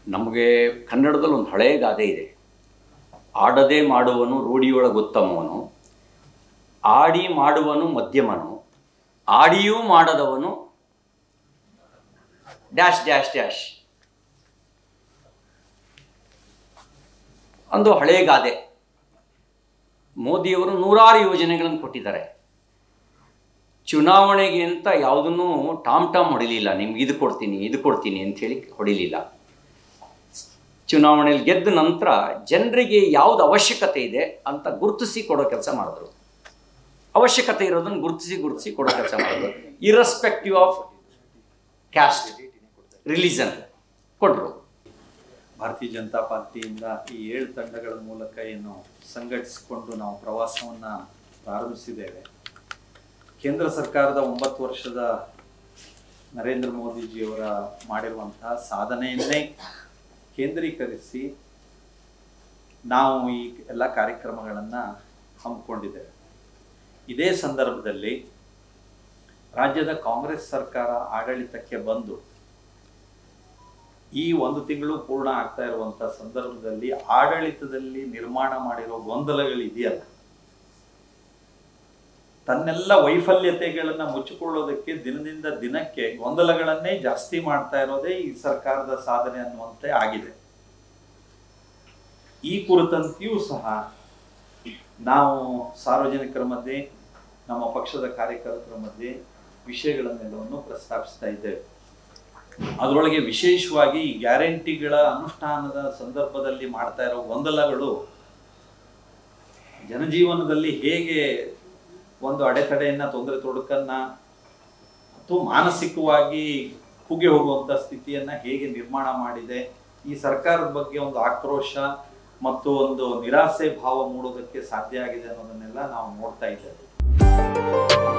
ನಮಗೆ ಕನ್ನಡದಲ್ಲಿ ಒಂದು ಹಳೆಯ ಗಾದೆ ಇದೆ ಆಡದೆ ಮಾಡುವನು ರೂಢಿಯೊಳಗುತ್ತಮವನು ಆಡಿ ಮಾಡುವನು ಮಧ್ಯಮನು ಆಡಿಯೂ ಮಾಡದವನು ಡ್ಯಾಶ್ ಡ್ಯಾಶ್ ಡ್ಯಾಶ್ ಒಂದು ಹಳೆಯ ಗಾದೆ ಮೋದಿಯವರು ನೂರಾರು ಯೋಜನೆಗಳನ್ನು ಕೊಟ್ಟಿದ್ದಾರೆ ಚುನಾವಣೆಗೆ ಅಂತ ಯಾವುದನ್ನು ಟಾಮ್ ಟಾಮ್ ಹೊಡಿಲಿಲ್ಲ ನಿಮ್ಗೆ ಇದು ಕೊಡ್ತೀನಿ ಇದು ಕೊಡ್ತೀನಿ ಅಂತ ಹೇಳಿ ಹೊಡಿಲಿಲ್ಲ ಚುನಾವಣೆಯಲ್ಲಿ ಗೆದ್ದ ನಂತರ ಜನರಿಗೆ ಯಾವ್ದು ಅವಶ್ಯಕತೆ ಇದೆ ಅಂತ ಗುರುತಿಸಿ ಕೊಡೋ ಕೆಲಸ ಮಾಡಿದ್ರು ಅವಶ್ಯಕತೆ ಇರೋದನ್ನು ಗುರುತಿಸಿ ಗುರುತಿಸಿ ಕೊಡೋ ಕೆಲಸ ಮಾಡಿದ್ರು ಇರಸ್ಪೆಕ್ಟಿವ್ ಆಫ್ ಕ್ಯಾಸ್ಟ್ ರಿಲಿಜನ್ ಕೊಟ್ಟರು ಭಾರತೀಯ ಜನತಾ ಪಾರ್ಟಿಯಿಂದ ಈ ಏಳು ತಂಡಗಳ ಮೂಲಕ ಏನು ಸಂಘಟಿಸಿಕೊಂಡು ನಾವು ಪ್ರವಾಸವನ್ನ ಪ್ರಾರಂಭಿಸಿದ್ದೇವೆ ಕೇಂದ್ರ ಸರ್ಕಾರದ ಒಂಬತ್ತು ವರ್ಷದ ನರೇಂದ್ರ ಮೋದಿಜಿಯವರ ಮಾಡಿರುವಂತಹ ಸಾಧನೆಯನ್ನೇ ಕೇಂದ್ರೀಕರಿಸಿ ನಾವು ಈ ಎಲ್ಲ ಕಾರ್ಯಕ್ರಮಗಳನ್ನ ಹಮ್ಮಿಕೊಂಡಿದ್ದೇವೆ ಇದೇ ಸಂದರ್ಭದಲ್ಲಿ ರಾಜ್ಯದ ಕಾಂಗ್ರೆಸ್ ಸರ್ಕಾರ ಆಡಳಿತಕ್ಕೆ ಬಂದು ಈ ಒಂದು ತಿಂಗಳು ಪೂರ್ಣ ಆಗ್ತಾ ಇರುವಂತ ಸಂದರ್ಭದಲ್ಲಿ ಆಡಳಿತದಲ್ಲಿ ನಿರ್ಮಾಣ ಮಾಡಿರೋ ಗೊಂದಲಗಳು ಇದೆಯಲ್ಲ ತನ್ನೆಲ್ಲ ವೈಫಲ್ಯತೆಗಳನ್ನ ಮುಚ್ಚಿಕೊಳ್ಳೋದಕ್ಕೆ ದಿನದಿಂದ ದಿನಕ್ಕೆ ಗೊಂದಲಗಳನ್ನೇ ಜಾಸ್ತಿ ಮಾಡ್ತಾ ಇರೋದೇ ಈ ಸರ್ಕಾರದ ಸಾಧನೆ ಅನ್ನುವಂತೆ ಆಗಿದೆ ಈ ಕುರಿತಂತೆಯೂ ಸಹ ನಾವು ಸಾರ್ವಜನಿಕರ ಮಧ್ಯೆ ನಮ್ಮ ಪಕ್ಷದ ಕಾರ್ಯಕರ್ತರ ಮಧ್ಯೆ ವಿಷಯಗಳನ್ನೆಲ್ಲವನ್ನು ಪ್ರಸ್ತಾಪಿಸ್ತಾ ಇದ್ದೇವೆ ಅದರೊಳಗೆ ವಿಶೇಷವಾಗಿ ಈ ಗ್ಯಾರಂಟಿಗಳ ಅನುಷ್ಠಾನದ ಸಂದರ್ಭದಲ್ಲಿ ಮಾಡ್ತಾ ಇರೋ ಗೊಂದಲಗಳು ಜನಜೀವನದಲ್ಲಿ ಹೇಗೆ ಒಂದು ಅಡೆತಡೆಯನ್ನ ತೊಂದರೆ ತೊಡಕನ್ನ ಅಥವಾ ಮಾನಸಿಕವಾಗಿ ಕುಗೆ ಹೋಗುವಂತ ಸ್ಥಿತಿಯನ್ನ ಹೇಗೆ ನಿರ್ಮಾಣ ಮಾಡಿದೆ ಈ ಸರ್ಕಾರದ ಬಗ್ಗೆ ಒಂದು ಆಕ್ರೋಶ ಮತ್ತು ಒಂದು ನಿರಾಸೆ ಭಾವ ಮೂಡೋದಕ್ಕೆ ಸಾಧ್ಯ ಆಗಿದೆ ಅನ್ನೋದನ್ನೆಲ್ಲ ನಾವು ನೋಡ್ತಾ ಇದ್ದೇವೆ